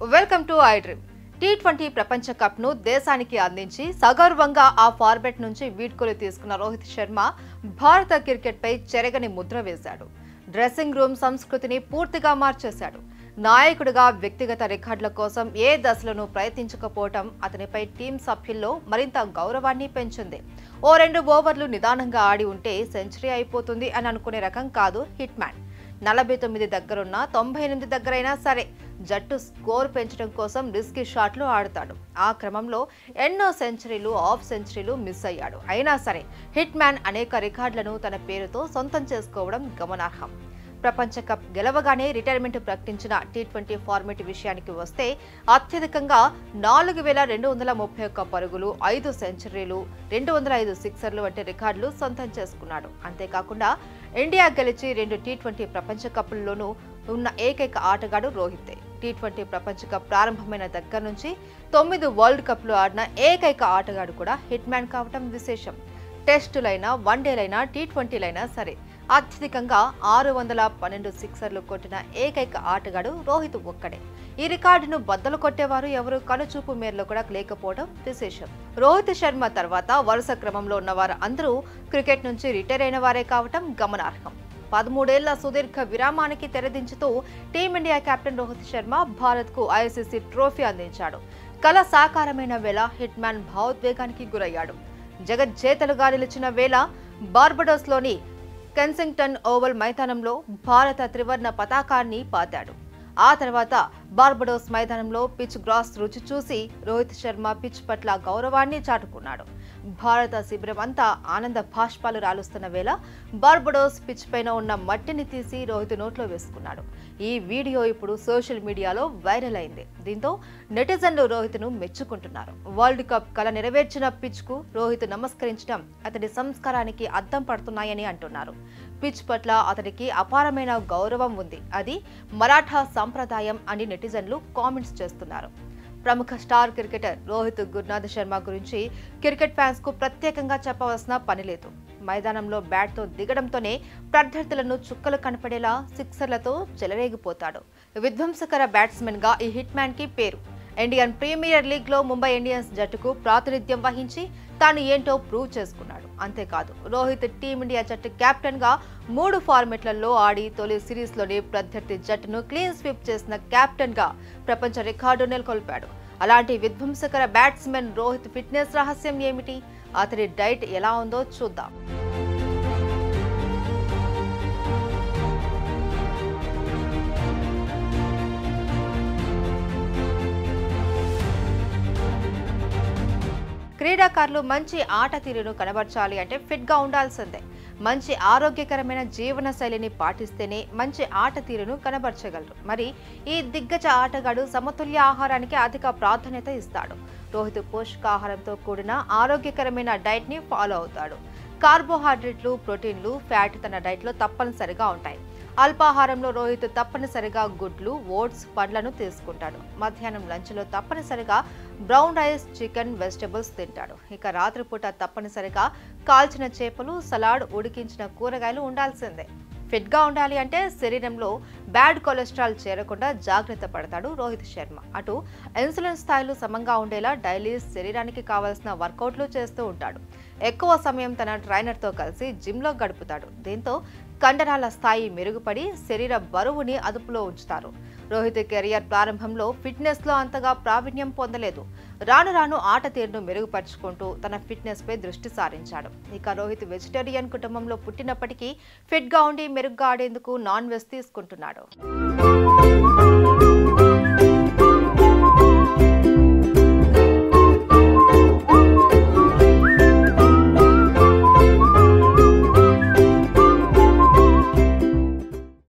welcome to I dream T twenty ప్రపంచ cup ను దేశానికి అందించి సగర్వంగా ఆ ఫార్మెట్ నుంచి వీడ్కోలు తీసుకున్న రోహిత్ శర్మ భారత క్రికెట్ పై చెరగని ముద్ర వేశాడు డ్రెస్సింగ్ రూమ్ సంస్కృతిని పూర్తిగా మార్చేశాడు నాయకుడిగా వ్యక్తిగత రికార్డుల కోసం ఏ దశలోనూ ప్రయత్నించకపోవటం అతనిపై టీం సభ్యుల్లో మరింత గౌరవాన్ని పెంచింది ఓ రెండు ఓవర్లు నిదానంగా ఆడి ఉంటే సెంచరీ అయిపోతుంది అని అనుకునే రకం కాదు హిట్ మ్యాన్ నలభై తొమ్మిది దగ్గరున్న తొంభై ఎనిమిది దగ్గరైనా సరే జట్టు స్కోర్ పెంచడం కోసం రిస్కీ షాట్లు ఆడతాడు ఆ క్రమంలో ఎన్నో సెంచరీలు ఆఫ్ సెంచరీలు మిస్ అయ్యాడు అయినా సరే హిట్ మ్యాన్ అనేక రికార్డులను తన పేరుతో సొంతం చేసుకోవడం గమనార్హం ప్రపంచ కప్ గెలవగానే రిటైర్మెంట్ ప్రకటించిన టీ ట్వంటీ ఫార్మెట్ విషయానికి వస్తే అత్యధికంగా నాలుగు వేల రెండు వందల ముప్పై ఒక్క పరుగులు ఐదు సెంచరీలు రెండు వందల ఐదు సిక్సర్లు వంటి రికార్డులు సొంతం చేసుకున్నాడు అంతేకాకుండా ఇండియా గెలిచి రెండు టీ ట్వంటీ ప్రపంచ కప్లలోనూ ఉన్న ఏకైక ఆటగాడు రోహితే టీ ట్వంటీ ప్రపంచ కప్ ప్రారంభమైన దగ్గర నుంచి తొమ్మిది వరల్డ్ కప్లు ఆడిన ఏకైక ఆటగాడు కూడా హిట్ మ్యాన్ కావటం విశేషం టెస్టులైనా వన్డేలైనా టీ ట్వంటీలైనా సరే అత్యధికంగా ఆరు వందల పన్నెండు సిక్సర్లు కొట్టిన ఏకైక ఆటగాడు రోహిత్ ఒక్కడే ఈ రికార్డును బద్దలు కొట్టేవారు ఎవరు కనుచూపు మేరలో కూడా లేకపోవడం విశేషం రోహిత్ శర్మ తర్వాత వరుస క్రమంలో ఉన్నవారు అందరూ క్రికెట్ నుంచి రిటైర్ అయిన వారే కావటం గమనార్హం పదమూడేళ్ల సుదీర్ఘ విరామానికి తెరదించుతూ టీమిండియా కెప్టెన్ రోహిత్ శర్మ భారత్కు ఐసీసీ ట్రోఫీ అందించాడు కల సాకారమైన వేళ హిట్ మ్యాన్ భావోద్వేగానికి గురయ్యాడు జగజ్జేతలుగా నిలిచిన వేళ బార్బడోస్లోని కెన్సింగ్టన్ ఓవల్ మైదానంలో భారత త్రివర్ణ పతాకాన్ని పాతాడు ఆ తర్వాత బార్బడోస్ మైదానంలో పిచ్ గ్రాస్ రుచి చూసి రోహిత్ శర్మ పిచ్ పట్ల గౌరవాన్ని చాటుకున్నాడు భారత శిబిరం అంతా ఆనంద భాష్పాలు రాలుస్తున్న వేళ బార్బడోస్ పిచ్ పైన ఉన్న మట్టిని తీసి రోహిత్ నోట్లో వేసుకున్నాడు ఈ వీడియో ఇప్పుడు సోషల్ మీడియాలో వైరల్ అయింది దీంతో నెటిజన్లు రోహిత్ను మెచ్చుకుంటున్నారు వరల్డ్ కప్ కల నెరవేర్చిన పిచ్ కు రోహిత్ నమస్కరించడం అతడి సంస్కారానికి అద్దం పడుతున్నాయని అంటున్నారు పిచ్ పట్ల అతడికి అపారమైన గౌరవం ఉంది అది మరాఠా సంప్రదాయం అని నెటిజన్లు కామెంట్స్ చేస్తున్నారు ప్రముఖ స్టార్ క్రికెటర్ రోహిత్ గురునాథ్ శర్మ గురించి క్రికెట్ ఫ్యాన్స్ కు ప్రత్యేకంగా చెప్పవలసిన పని లేదు మైదానంలో బ్యాట్తో దిగడంతోనే ప్రత్యర్థులను చుక్కలు కనపడేలా సిక్సర్లతో చెలరేగిపోతాడు విధ్వంసకర బ్యాట్స్మెన్ గా ఈ హిట్ మ్యాన్ కి పేరు ఇండియన్ ప్రీమియర్ లీగ్ లో ముంబై ఇండియన్స్ జట్టుకు ప్రాతినిధ్యం వహించి తాను ఏంటో ప్రూవ్ చేసుకున్నాడు అంతేకాదు రోహిత్ టీమిండియా జట్టు కెప్టెన్ గా మూడు ఫార్మెట్లలో ఆడి తొలి సిరీస్ లోని ప్రత్యర్థి జట్టును క్లీన్ స్వీప్ చేసిన కెప్టెన్ గా ప్రపంచ రికార్డు నెలకొల్పాడు అలాంటి విధ్వంసకర బ్యాట్స్మెన్ రోహిత్ ఫిట్నెస్ రహస్యం ఏమిటి అతడి డైట్ ఎలా ఉందో చూద్దాం క్రీడాకారులు మంచి ఆట తీరును కనబర్చాలి అంటే ఫిట్గా ఉండాల్సిందే మంచి ఆరోగ్యకరమైన జీవన శైలిని పాటిస్తేనే మంచి ఆట తీరును కనబరచగలరు మరి ఈ దిగ్గజ ఆటగాడు సమతుల్య ఆహారానికి అధిక ప్రాధాన్యత ఇస్తాడు రోహిత్ పోషకాహారంతో కూడిన ఆరోగ్యకరమైన డైట్ని ఫాలో అవుతాడు కార్బోహైడ్రేట్లు ప్రోటీన్లు ఫ్యాట్ తన డైట్లో తప్పనిసరిగా ఉంటాయి అల్పాహారంలో రోహిత్ తప్పనిసరిగా గుడ్లు ఓట్స్ పండ్లను తీసుకుంటాడు మధ్యాహ్నం లంచ్లో తప్పనిసరిగా బ్రౌన్ రైస్ చికెన్ వెజిటబుల్స్ తింటాడు ఇక రాత్రిపూట తప్పనిసరిగా కాల్చిన చేపలు సలాడ్ ఉడికించిన కూరగాయలు ఉండాల్సిందే ఫిట్గా ఉండాలి అంటే శరీరంలో బ్యాడ్ కొలెస్ట్రాల్ చేరకుండా జాగ్రత్త పడతాడు రోహిత్ శర్మ అటు ఇన్సులిన్ స్థాయిలు సమంగా ఉండేలా డైలీ శరీరానికి కావాల్సిన వర్కౌట్లు చేస్తూ ఉంటాడు ఎక్కువ సమయం తన ట్రైనర్తో కలిసి జిమ్లో గడుపుతాడు దీంతో కండరాల స్థాయి మెరుగుపడి శరీర బరువుని అదుపులో ఉంచుతారు రోహిత్ కెరియర్ ప్రారంభంలో ఫిట్నెస్లో అంతగా ప్రావీణ్యం పొందలేదు రాను రాను ఆట తీరును మెరుగుపరుచుకుంటూ తన ఫిట్నెస్ పై దృష్టి సారించాడు ఇక రోహిత్ వెజిటేరియన్ కుటుంబంలో పుట్టినప్పటికీ ఫిట్గా ఉండి మెరుగ్గా ఆడేందుకు నాన్ వెజ్ తీసుకుంటున్నాడు